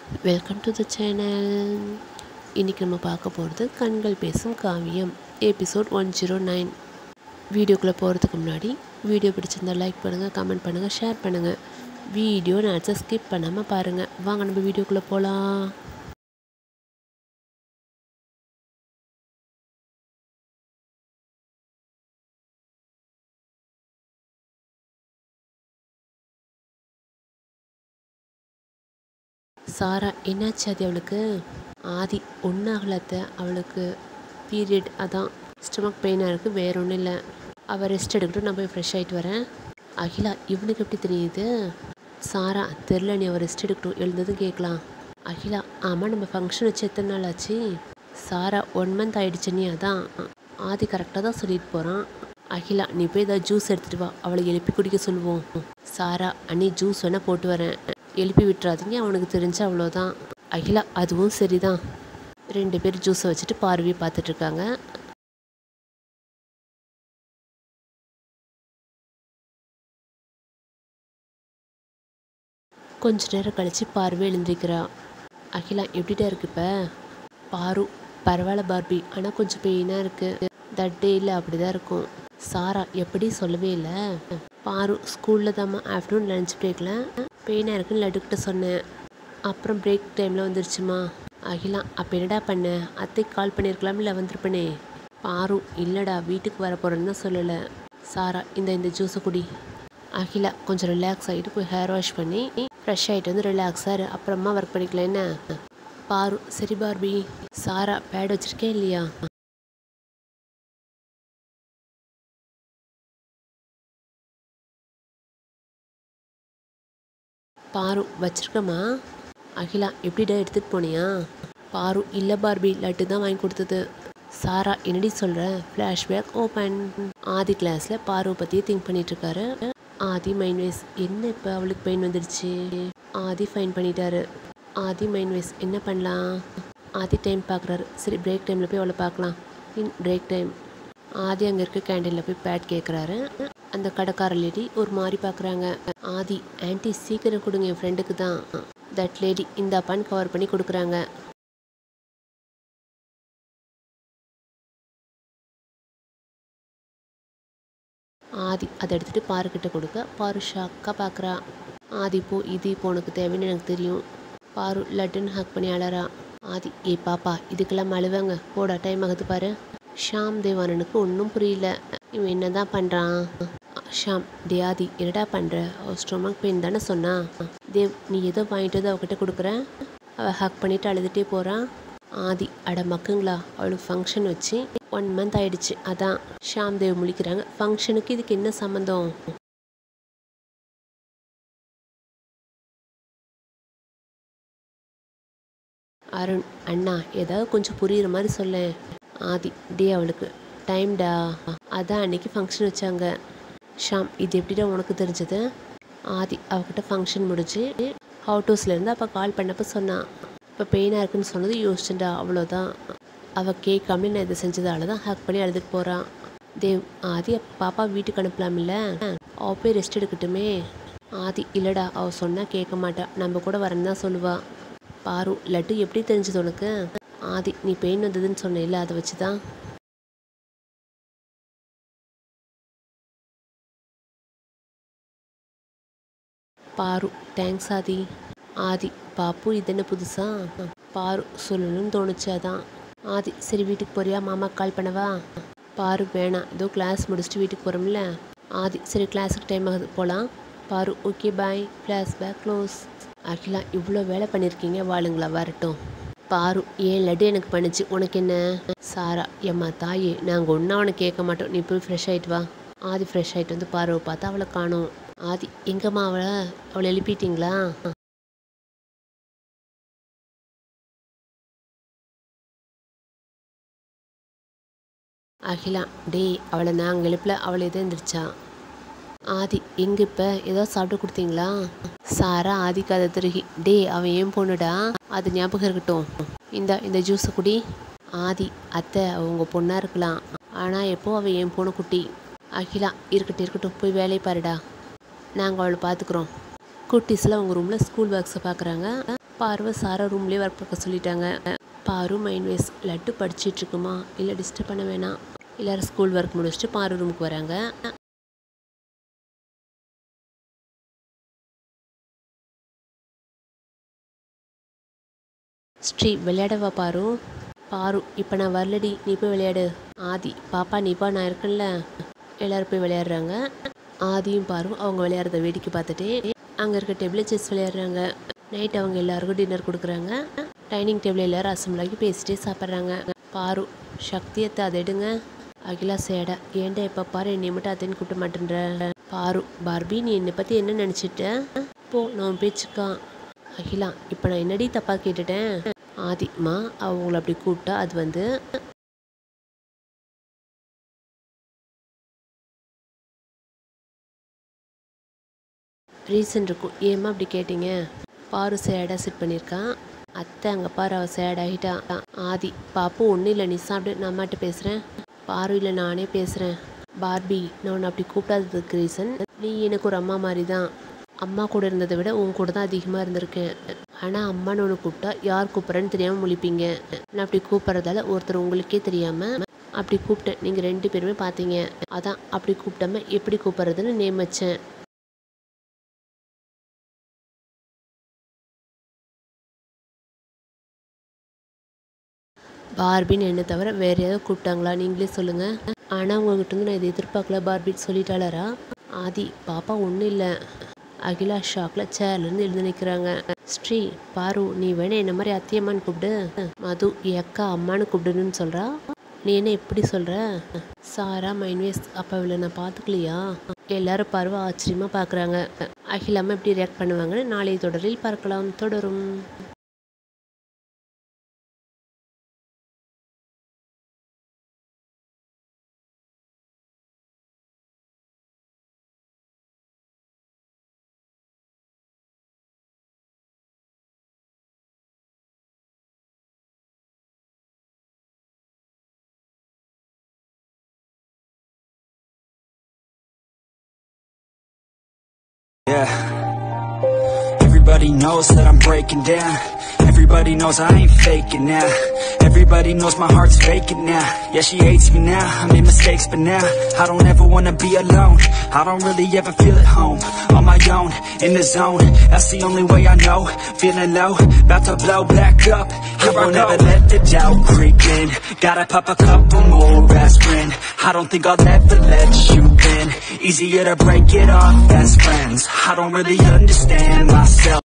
Welcome to the channel இன்றைக்கி நம்ம பார்க்க போகிறது கண்கள் பேசும் காவியம் எபிசோட் ஒன் ஜீரோ நைன் வீடியோக்குள்ளே போகிறதுக்கு முன்னாடி வீடியோ பிடிச்சிருந்தா லைக் பண்ணுங்கள் கமெண்ட் பண்ணுங்கள் ஷேர் பண்ணுங்கள் வீடியோ நேரத்தை ஸ்கிப் பண்ணாமல் பாருங்கள் வாங்க நம்ம வீடியோக்குள்ளே போகலாம் சாரா என்னாச்சு அது அவளுக்கு ஆதி ஒன்றாகலத்த அவளுக்கு பீரியட் அதான் ஸ்டொமக் பெயினாக இருக்குது வேற ஒன்றும் இல்லை அவள் ரெஸ்ட் எடுக்கட்டும் நான் போய் ஃப்ரெஷ் ஆகிட்டு வரேன் அகிலா இவனுக்கு எப்படி தெரியுது சாரா தெரில நீ அவள் ரெஸ்ட் எடுக்கட்டும் எழுந்ததும் கேட்கலாம் அகிலா ஆமாம் நம்ம ஃபங்க்ஷன் வச்சு எத்தனை நாள் ஆச்சு சாரா ஒன் மந்த் ஆயிடுச்சு நீ அதான் ஆதி கரெக்டாக தான் சொல்லிட்டு போகிறான் அகிலா நீ போய் ஏதாவது ஜூஸ் எடுத்துகிட்டு வா அவளை எழுப்பி குடிக்க சொல்லுவோம் சாரா அண்ணி ஜூஸ் வேணால் போட்டு வரேன் எழுப்பி விட்டுறாதீங்க அவனுக்கு தெரிஞ்ச அவ்வளோதான் அகிலா அதுவும் சரிதான் ரெண்டு பேர் ஜூஸை வச்சுட்டு பார்வையை பார்த்துட்டு இருக்காங்க கொஞ்ச நேரம் கழிச்சு பார்வை எழுந்திருக்கிறா அகிலா எப்படிடா இருக்கு இப்போ பாரு பரவாயில்ல பார்பி ஆனால் கொஞ்சம் பெயினாக இருக்குது தட் டே இல்லை அப்படி தான் இருக்கும் சாரா எப்படி சொல்லவே இல்லை பாரு ஸ்கூலில் தாம்மா ஆஃப்டர்நூன் லஞ்ச் பிரேக்கில் பெயினாக இருக்குன்னு லட்டுக்கிட்ட சொன்னேன் அப்புறம் பிரேக் டைமில் வந்துருச்சுமா அகிலா அப்போ என்னடா பண்ண அத்தைக்கு கால் பண்ணியிருக்கலாம்ல வந்திருப்பனே பாரு இல்லைடா வீட்டுக்கு வர போகிறேன்னு தான் சொல்லலை சாரா இந்த இந்த ஜூஸை குடி அகிலா கொஞ்சம் ரிலாக்ஸ் ஆகிட்டு போய் ஹேர் வாஷ் பண்ணி ஃப்ரெஷ் ஆகிட்டு வந்து ரிலாக்ஸாக இரு அப்புறமா ஒர்க் பண்ணிக்கலாம் என்ன பாரு சரி பார்பி சாரா பேட் வச்சிருக்கேன் இல்லையா பாரு வச்சிருக்கமா அகிலா எப்படிடா எடுத்துகிட்டு போனியா பாரு இல்லை பார்பி லட்டு தான் வாங்கி கொடுத்தது சாரா என்னடி சொல்கிற ஃப்ளாஷ்பேக் ஓப்பன் ஆதி கிளாஸில் பாருவை பற்றியே திங்க் பண்ணிகிட்ருக்காரு ஆதி மைண்ட் வைஸ் என்ன இப்போ அவளுக்கு பெயின் வந்துடுச்சு ஆதி ஃபைன் பண்ணிட்டாரு ஆதி மைண்ட் வைஸ் என்ன பண்ணலாம் ஆதி டைம் பார்க்குறாரு சரி பிரேக் டைமில் போய் அவளை பார்க்கலாம் இன் பிரேக் டைம் ஆதி அங்கே இருக்க கேண்டீனில் போய் பேட் கேட்குறாரு அந்த கடைக்கார லேடி ஒரு மாதிரி பார்க்குறாங்க ஆதி ஆன்ட்டி சீக்கிரம் கொடுங்க என் ஃப்ரெண்டுக்கு தான் தட் லேடி இந்த அப்பான்னு கவர் பண்ணி கொடுக்குறாங்க ஆதி அதை எடுத்துகிட்டு பாருக்கிட்ட கொடுக்க பாரு ஷாக்காக பார்க்குறா ஆதி போ இது இப்போ உனக்கு தேவைன்னு எனக்கு தெரியும் பாரு லட்டுன்னு ஹக் பண்ணி அழறா ஆதி ஏ பாப்பா இதுக்கெல்லாம் அழுவாங்க போடா டைம் ஆகுது பாரு ஷாம் தேவானனுக்கு ஒன்றும் புரியல இவன் என்ன தான் பண்ணுறான் ஷாம் டே ஆதி என்னடா பண்ணுற அவள் ஸ்டொமக் பெயின் தானே சொன்னா தேவ் நீ ஏதோ வாங்கிட்டு வந்து அவகிட்ட கொடுக்குற அவள் ஹக் பண்ணிட்டு அழுதுகிட்டே போகிறான் ஆதி அட மக்குங்களா அவளுக்கு ஃபங்க்ஷன் வச்சு ஒன் மந்த் ஆயிடுச்சு அதான் ஷாம் தேவ் முழிக்கிறாங்க ஃபங்க்ஷனுக்கு இதுக்கு என்ன சம்மந்தம் அருண் அண்ணா ஏதாவது கொஞ்சம் புரியுற மாதிரி சொல்ல ஆதி டே அவளுக்கு டைம்டா அதான் அன்னைக்கு ஃபங்க்ஷன் வச்சாங்க ஷாம் இது எப்படிடா உனக்கு தெரிஞ்சது ஆதி அவகிட்ட ஃபங்க்ஷன் முடிஞ்சு அவுட் ஹவுஸ்லேருந்து அப்போ கால் பண்ணப்போ சொன்னான் இப்போ பெயினாக இருக்குன்னு சொன்னது யோசிச்சுண்டா அவ்வளோதான் அவள் கேட்காமலே நான் இதை செஞ்சதால தான் ஹேக் பண்ணி அழுதுட்டு போகிறான் தேவ் ஆதி அப்போ பாப்பா வீட்டுக்கு அனுப்பலாம்ல அவள் போய் ரெஸ்ட் எடுக்கட்டுமே ஆதி இல்லைடா அவள் சொன்னால் கேட்க மாட்டா நம்ம கூட வரேன்னு தான் சொல்லுவா பாரு லட்டு எப்படி தெரிஞ்சது உனக்கு ஆதி நீ பெயின் வந்ததுன்னு சொன்னேல்ல அதை வச்சு தான் பாரு தேங்க்ஸ் ஆதி ஆதி பாப்பு இது என்ன புதுசா பாரு சொல்லணும்னு தோணுச்சு அதான் ஆதி சரி வீட்டுக்கு போறியா மாமா கால் பண்ணவா பாரு வேணாம் ஏதோ கிளாஸ் முடிச்சுட்டு வீட்டுக்கு போகிறோம்ல ஆதி சரி கிளாஸுக்கு டைம் ஆகுது போகலாம் Paru okay bye class bag close Akila இவ்வளோ வேலை பண்ணியிருக்கீங்க வாளுங்களா வரட்டும் பாரு ஏன் லட்டு எனக்கு பண்ணுச்சு உனக்கு என்ன சாரா எம்மா தாயே நாங்கள் ஒன்றா அவனை கேட்க மாட்டோம் நீ போய் ஃப்ரெஷ் ஆகிட்டு வா ஆதி ஃப்ரெஷ் ஆகிட்டு வந்து பார்வை பார்த்தா அவளை காணோம் ஆதி எங்கம்மா அவளை அவளை எழுப்பிட்டீங்களா அகிலா டேய் அவளை நாங்கள் எழுப்பல அவளை எதை எந்திரிச்சா ஆதி எங்க இப்போ ஏதோ சாப்பிட்டு கொடுத்தீங்களா சாரா ஆதிக்கு அதை திருகி டே அவன் ஏன் பொண்ணுடா அது ஞாபகம் இருக்கட்டும் இந்த இந்த ஜூஸை குடி ஆதி அத்தை அவங்க பொண்ணாக இருக்கலாம் ஆனால் எப்போ அவள் என் பொண்ணு குட்டி அகிலா இருக்கட்டும் இருக்கட்டும் போய் வேலையை பாருடா நாங்கள் அவளை பார்த்துக்குறோம் குட்டீஸ்லாம் அவங்க ரூமில் ஸ்கூல் ஒர்க்ஸை பார்க்குறாங்க பார்வை சாரா ரூம்லேயே ஒர்க் பார்க்க சொல்லிட்டாங்க பாரு மைண்ட் வேஸ் லட்டு படிச்சிட்டு இருக்குமா இல்லை டிஸ்டர்ப் பண்ண வேணாம் எல்லாரும் ஸ்கூல் ஒர்க் முடிச்சுட்டு பாரு ரூமுக்கு வராங்க ஸ்ரீ விளையாடவா பாரு பாரு இப்போ நான் வரலடி நீ போய் விளையாடு ஆதி பாப்பா நீப்பா நான் இருக்கேன்ல எல்லாரும் போய் விளையாடுறாங்க ஆதியும் பாரு அவங்க விளையாடுறத வேடிக்கை பார்த்துட்டு அங்கே இருக்க டேபிளில் செஸ் விளையாடுறாங்க நைட் அவங்க எல்லாருக்கும் டின்னர் கொடுக்குறாங்க டைனிங் டேபிள் எல்லாரும் அசம்பிளாகி பேசிட்டே சாப்பிட்றாங்க பாரு சக்தியத்தை அதை எடுங்க அகிலா சேடா ஏன்டா எப்போ பாரு என்னை மட்டும் அத்தைன்னு கூப்பிட மாட்டேன்ற பாரு பார்பி நீ என்னை பற்றி என்ன நினச்சிட்ட போ நான் பேச்சுக்கான் அகிலா இப்போ நான் என்னடி தப்பாக கேட்டுட்டேன் ஆதிமா அவங்கள அப்படி கூப்பிட்டா அது வந்து ரீசன் இருக்கும் ஏம்மா அப்படி கேட்டீங்க பாரு சேடாக செட் பண்ணியிருக்கான் அத்தை அங்கே பாரு அவள் சேட் ஆகிட்டா ஆதி பாப்பு ஒன்றும் இல்லை நீ சாப்பிட்டு நான் அம்மாட்ட பேசுகிறேன் பாரு இல்லை நானே பேசுகிறேன் பார்பி நான் உன்னை அப்படி கூப்பிடாததுக்கு ரீசன் நீ எனக்கு ஒரு அம்மா மாதிரி தான் அம்மா கூட இருந்ததை விட உன் கூட தான் அதிகமாக இருந்திருக்கேன் ஆனால் அம்மான்னு ஒன்று கூப்பிட்டா யார் கூப்பிட்றேன்னு தெரியாமல் முழிப்பீங்க நான் அப்படி கூப்பிட்றதால ஒருத்தர் உங்களுக்கே தெரியாமல் அப்படி கூப்பிட்டேன் நீங்கள் ரெண்டு பேருமே பார்த்தீங்க அதான் அப்படி கூப்பிட்டாம எப்படி கூப்பிட்றதுன்னு நேம் வச்சேன் பார்பின்னு என்ன தவிர வேற ஏதாவது கூப்பிட்டாங்களா நீங்களே சொல்லுங்க ஆனால் உங்ககிட்ட இருந்து நான் இதை எதிர்பார்க்கல பார்பின்னு சொல்லிட்டாளரா ஆதி பாப்பா ஒன்றும் இல்லை அகிலா ஷாக்ல சேர்லேருந்து எழுந்து நிற்கிறாங்க ஸ்ரீ பாரு நீ வேணா என்ன மாதிரி அத்தியம்மான்னு கூப்பிடு மது என் அக்கா அம்மான்னு கூப்பிடுன்னு சொல்கிறா நீ என்ன எப்படி சொல்கிற சாரா மைன்வேஸ் அப்போ இவளை நான் பார்த்துக்கலையா எல்லாரும் பார்வை ஆச்சரியமாக பார்க்குறாங்க அகிலாமல் எப்படி ரியாக்ட் பண்ணுவாங்கன்னு நாளைய தொடரில் பார்க்கலாம் தொடரும் Yeah. Everybody knows that I'm breaking down. Everybody knows I ain't faking now. Everybody knows my heart's vacant now. Yeah, she hates me now. I made mistakes, but now I don't ever wanna be alone. I don't really ever feel at home. On my own, in the zone. That's the only way I know. Feeling low, about to blow back up. I won't ever let the doubt creep in. Gotta pop a couple more aspirin. I don't think I'll ever let you in. Easier to break it off best friends. I don't really understand myself.